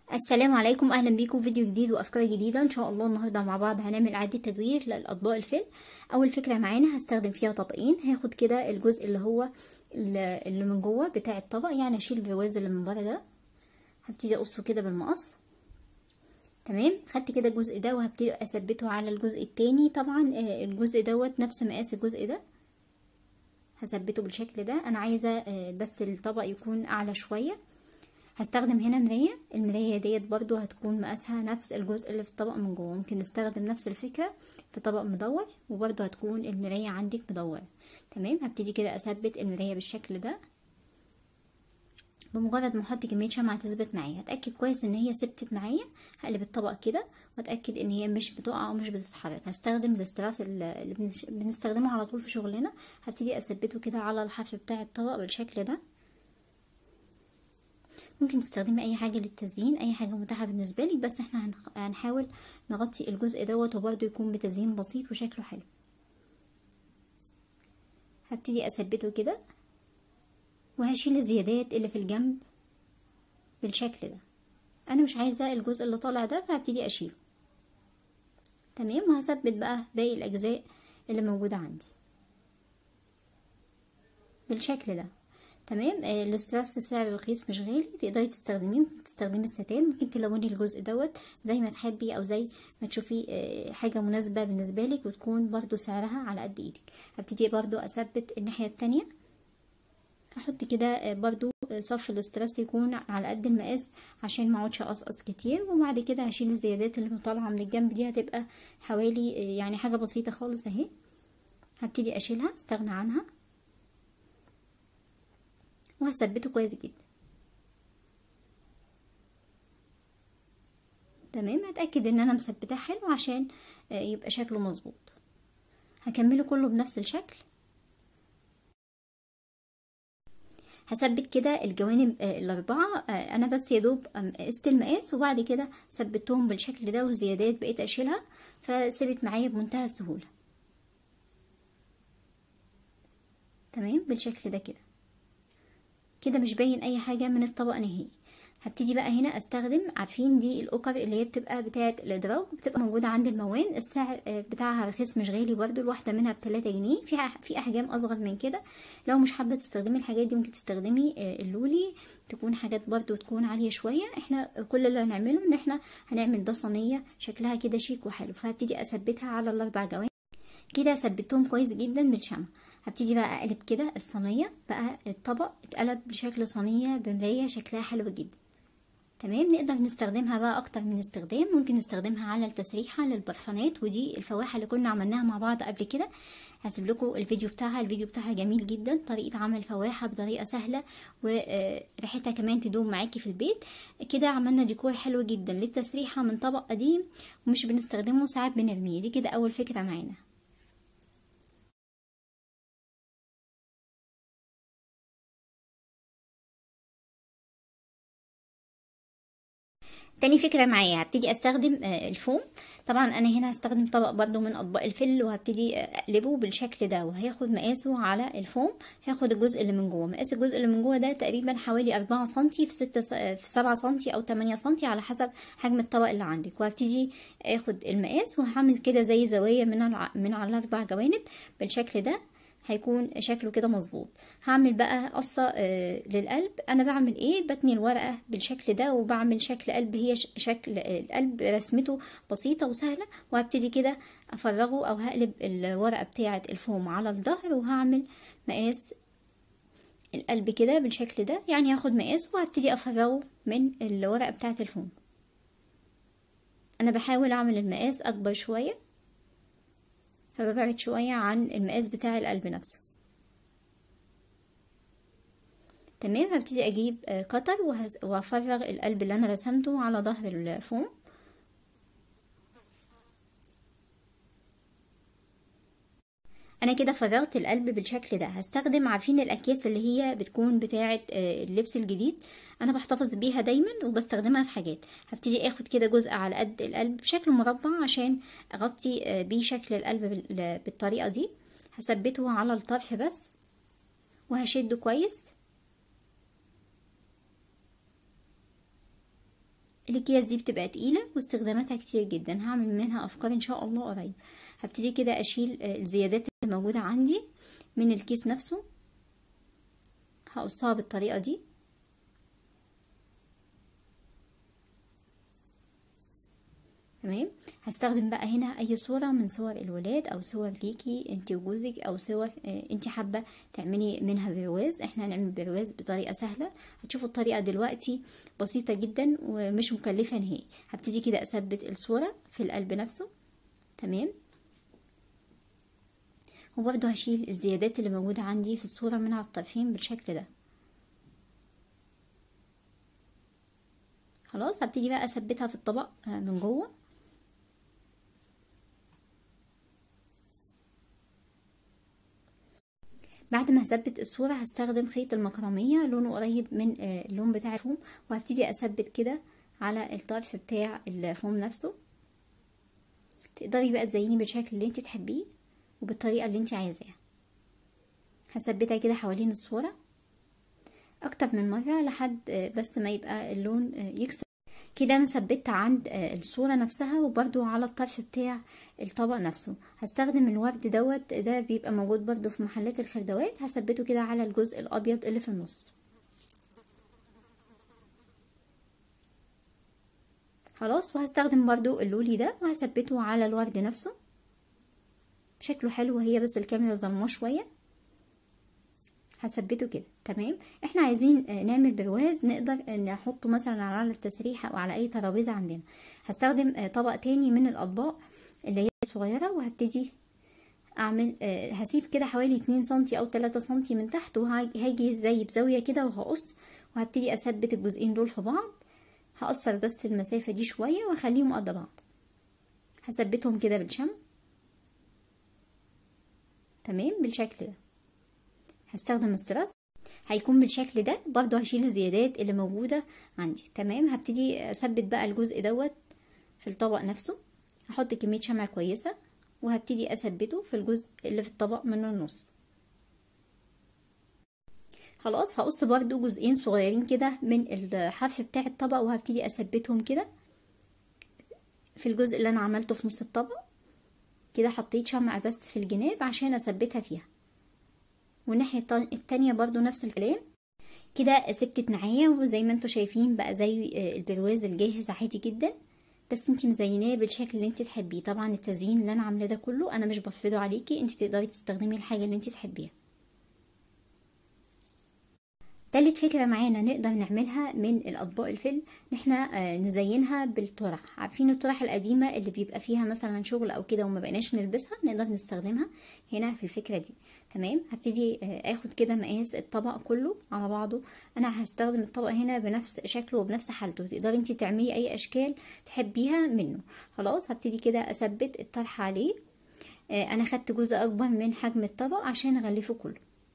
السلام عليكم اهلا بيكم فيديو جديد وافكار جديده ان شاء الله النهارده مع بعض هنعمل اعاده تدوير للاطباق الفل اول فكره معانا هستخدم فيها طبقين هاخد كده الجزء اللي هو اللي من جوه بتاع الطبق يعني اشيل البرواز اللي من بره ده هبتدي اقصه كده بالمقص تمام خدت كده الجزء ده وهبتدي اثبته على الجزء التاني طبعا الجزء دوت نفس مقاس الجزء ده هثبته بالشكل ده انا عايزه بس الطبق يكون اعلى شويه هستخدم هنا مراية المراية ديت برضو هتكون مقاسها نفس الجزء اللي في الطبق من جوه ممكن نستخدم نفس الفكرة في طبق مدور وبرضو هتكون المراية عندك مدورة تمام هبتدي كده اثبت المراية بالشكل ده بمجرد ما احط كميه شمعة تثبت معايا هتاكد كويس ان هي ثبتت معايا هقلب الطبق كده واتاكد ان هي مش بتقع ومش بتتحرك هستخدم الاستراس اللي بنستخدمه على طول في شغلنا هبتدي اثبته كده على الحرف بتاع الطبق بالشكل ده ممكن تستخدمي اي حاجه للتزيين اي حاجه متاحه بالنسبه لك بس احنا هنحاول نغطي الجزء دوت وبرده يكون بتزيين بسيط وشكله حلو هبتدي اثبته كده وهشيل الزيادات اللي في الجنب بالشكل ده انا مش عايزه الجزء اللي طالع ده فهبتدي اشيله تمام وهثبت بقى باقي الاجزاء اللي موجوده عندي بالشكل ده تمام آه الاستراس سعر رخيص مش غالي تقدري تستخدميه ممكن تستخدمي الستان ممكن تلوني الجزء دوت زي ما تحبي او زي ما تشوفي آه حاجه مناسبه بالنسبه لك وتكون برضو سعرها على قد ايدك هبتدي برضو اثبت الناحيه التانية هحط كده آه برضو صف الاستراس يكون على قد المقاس عشان ما اقعدش اقصقص كتير وبعد كده هشيل الزيادات اللي طالعه من الجنب دي هتبقى حوالي يعني حاجه بسيطه خالص اهي هبتدي اشيلها استغنى عنها وهثبته كويس جدا تمام هتاكد ان انا مثبتاه حلو عشان يبقى شكله مظبوط هكمله كله بنفس الشكل هثبت كده الجوانب الاربعه انا بس يا دوب قست المقاس وبعد كده ثبتهم بالشكل ده وزيادات بقيت اشيلها فثبت معايا بمنتهى السهوله تمام بالشكل ده كده كده مش باين اي حاجه من الطبق نهائي هبتدي بقى هنا استخدم عارفين دي الاوكر اللي هي بتبقى بتاعه الاضراب بتبقى موجوده عند الموان السعر بتاعها رخيص مش غالي برده الواحده منها بتلاتة جنيه في في احجام اصغر من كده لو مش حابه تستخدمي الحاجات دي ممكن تستخدمي اللولي تكون حاجات برده تكون عاليه شويه احنا كل اللي هنعمله ان احنا هنعمل ده صينيه شكلها كده شيك وحلو فهبتدي اثبتها على الاربع جوانب كده ثبتهم كويس جدا بالشمع هبتدي بقى اقلب كده الصينيه بقى الطبق اتقلب بشكل صينيه بمرايه شكلها حلو جدا تمام نقدر نستخدمها بقى اكتر من استخدام ممكن نستخدمها على التسريحه للبرفانات ودي الفواحه اللي كنا عملناها مع بعض قبل كده هسيب لكم الفيديو بتاعها الفيديو بتاعها جميل جدا طريقه عمل فواحه بطريقه سهله وريحتها كمان تدوم معاكي في البيت كده عملنا ديكور حلو جدا للتسريحه من طبق قديم ومش بنستخدمه ساعات بنرميه دي كده اول فكره معانا تاني فكرة معايا هبتدي استخدم الفوم طبعا انا هنا هستخدم طبق برضو من اطباق الفل وهبتدي اقلبه بالشكل ده وهياخد مقاسه على الفوم هاخد الجزء اللي من جوه مقاس الجزء اللي من جوه ده تقريبا حوالي أربعة سنتي في ستة في سبعة سنتي او تمانية سنتي على حسب حجم الطبق اللي عندك وهبتدي اخد المقاس وهعمل كده زي زوايا من من على الاربع جوانب بالشكل ده هيكون شكله كده مظبوط هعمل بقى قصة آه للقلب انا بعمل ايه بتني الورقة بالشكل ده وبعمل شكل قلب هي شكل القلب رسمته بسيطة وسهلة وهبتدي كده افرغه او هقلب الورقة بتاعة الفوم على الظهر وهعمل مقاس القلب كده بالشكل ده يعني هاخد مقاس وهبتدي افرغه من الورقة بتاعة الفوم انا بحاول اعمل المقاس اكبر شويه فببعد شوية عن المقاس بتاع القلب نفسه تمام هبتدي اجيب قطر وافرغ القلب اللي انا رسمته على ظهر الفوم انا كده فرغت القلب بالشكل ده هستخدم عارفين الاكياس اللي هي بتكون بتاعه اللبس الجديد انا بحتفظ بيها دايما وبستخدمها في حاجات هبتدي اخد كده جزء على قد القلب بشكل مربع عشان اغطي بيه شكل القلب بالطريقه دي هثبته على الطرف بس وهشده كويس الاكياس دي بتبقى تقيلة واستخداماتها كتير جدا هعمل منها افكار ان شاء الله قريب هبتدي كده اشيل الزيادات اللي موجودة عندي من الكيس نفسه هقصها بالطريقة دي تمام هستخدم بقى هنا اي صورة من صور الولاد او صور ليكي انت وجوزك او صور اه انت حابة تعملي منها برواز احنا هنعمل برواز بطريقة سهلة هتشوفوا الطريقة دلوقتي بسيطة جدا ومش مكلفة نهائي هبتدي كده اثبت الصورة في القلب نفسه تمام وبرضه هشيل الزيادات اللي موجودة عندي في الصورة من على الطرفين بالشكل ده خلاص هبتدي بقى اثبتها في الطبق من جوه بعد ما هثبت الصورة هستخدم خيط المكرمية لونه قريب من اللون بتاع الفوم وهبتدي اثبت كده على الطرف بتاع الفوم نفسه تقدري بقى تزيني بالشكل اللي انت تحبيه وبالطريقة اللي انت عايزاها هثبتها كده حوالين الصورة اكتر من مرة لحد بس ما يبقى اللون يكسر كده انا ثبت عند الصورة نفسها وبرده على الطرف بتاع الطبق نفسه هستخدم الورد دوت ده بيبقى موجود برده في محلات الخردوات هثبته كده على الجزء الابيض اللي في النص خلاص وهستخدم برضو اللولي ده وهثبته على الورد نفسه شكله حلو هي بس الكاميرا ظلماه شويه هثبته كده تمام احنا عايزين نعمل برواز نقدر نحطه مثلا على التسريحه او على اي ترابيزه عندنا هستخدم طبق تاني من الاطباق اللي هي صغيره وهبتدي اعمل هسيب كده حوالي اتنين سنتي او تلاتة سنتي من تحت وهاجي زي بزاويه كده وهقص وهبتدي اثبت الجزئين دول في بعض هقصر بس المسافه دي شويه واخليهم قد بعض هثبتهم كده بالشمع تمام بالشكل ده هستخدم استراس هيكون بالشكل ده برضو هشيل الزيادات اللي موجودة عندي تمام هبتدي اثبت بقى الجزء دوت في الطبق نفسه هحط كمية شمع كويسة وهبتدي اثبته في الجزء اللي في الطبق من النص خلاص هقص برضو جزئين صغيرين كده من الحرف بتاع الطبق وهبتدي اثبتهم كده في الجزء اللي انا عملته في نص الطبق كده حطيت شمع بس في الجناب عشان اثبتها فيها والناحية التانية برضو نفس الكلام كده سبكت معايا وزي ما انتوا شايفين بقى زي البرواز الجاهز عادي جدا بس انتي مزيناه بالشكل اللي انتي تحبيه طبعا التزيين اللي انا عاملاه ده كله انا مش بفرضه عليكي انتي تقدري تستخدمي الحاجة اللي انتي تحبيها تالت فكرة معانا نقدر نعملها من الأطباق الفيل احنا نزينها بالطرح عارفين الطرح القديمة اللي بيبقى فيها مثلا شغل أو كده وما بقناش نلبسها نقدر نستخدمها هنا في الفكرة دي تمام هبتدي اخد كده مقاس الطبق كله على بعضه انا هستخدم الطبق هنا بنفس شكله وبنفس حالته تقدري انت تعملي اي اشكال تحبيها منه خلاص هبتدي كده اثبت الطرح عليه انا خدت جزء اكبر من حجم الطبق عشان اغلفه كله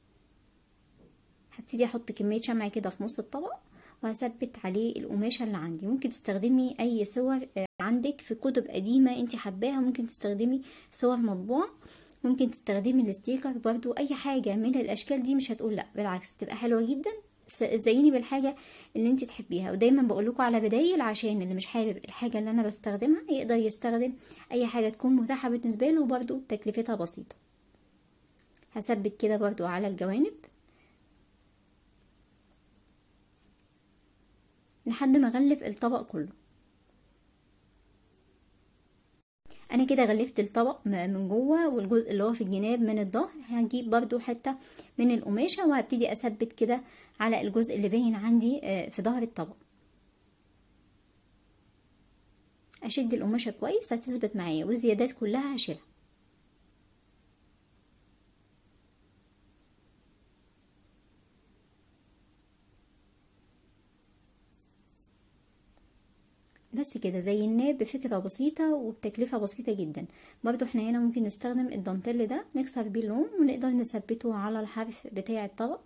هبتدي احط كميه شمع كده في نص الطبق وهثبت عليه القماشه اللي عندي ممكن تستخدمي اي صور عندك في كتب قديمه انت حباها ممكن تستخدمي صور مطبوعه ممكن تستخدمي الستيكر برضو اي حاجه من الاشكال دي مش هتقول لا بالعكس تبقى حلوه جدا زيني بالحاجه اللي انت تحبيها ودايما بقول لكم على بدايل عشان اللي مش حابب الحاجه اللي انا بستخدمها يقدر يستخدم اي حاجه تكون متاحه بالنسبه له وبرضو تكلفتها بسيطه هثبت كده برضو على الجوانب لحد ما اغلف الطبق كله انا كده غلفت الطبق من جوه والجزء اللي هو في الجناب من الظهر هجيب برضو حته من القماشه وهبتدي اثبت كده على الجزء اللي باين عندي في ظهر الطبق اشد القماشه كويس هتثبت معايا والزيادات كلها هشيلها بس كده زيناه بفكرة بسيطة وبتكلفة بسيطة جدا برضو احنا هنا ممكن نستخدم الدانتيل ده نكسر بيه اللون ونقدر نثبته على الحرف بتاع الطبق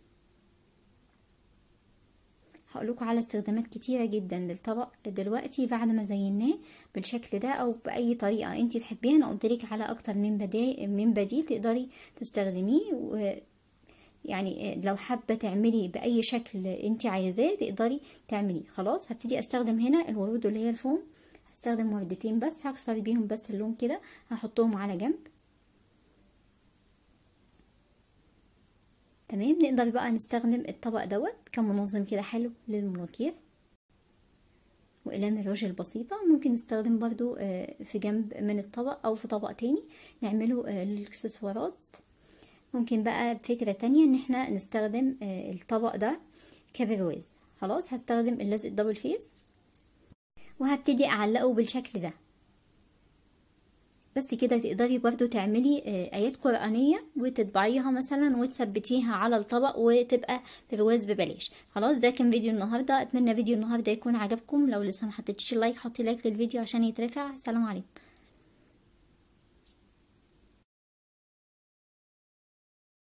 هقولكوا على استخدامات كتيرة جدا للطبق دلوقتي بعد ما زيناه بالشكل ده او باي طريقة انتي تحبيها انا قلتلك على اكتر من بديل من بديل تقدري تستخدميه و يعني لو حابة تعملي بأي شكل انت عايزاه تقدري تعمليه خلاص هبتدي استخدم هنا الورود اللي هي الفوم هستخدم وردتين بس هكسر بيهم بس اللون كده هحطهم على جنب تمام نقدر بقى نستخدم الطبق دوت كمنظم كده حلو للمناكير وأقلام الروج البسيطة ممكن نستخدم برضو في جنب من الطبق أو في طبق تاني نعمله للإكسسوارات ممكن بقى فكرة تانية ان احنا نستخدم الطبق ده كبرواز خلاص هستخدم اللزق الدبل فيس وهبتدي اعلقه بالشكل ده بس كده تقدري برضو تعملي ايات قرآنية وتطبعيها مثلا وتثبتيها على الطبق وتبقى برواز ببلاش خلاص ده كان فيديو النهاردة اتمنى فيديو النهاردة يكون عجبكم لو لسه ما حطيتش لايك حطي لايك للفيديو عشان يترفع سلام عليكم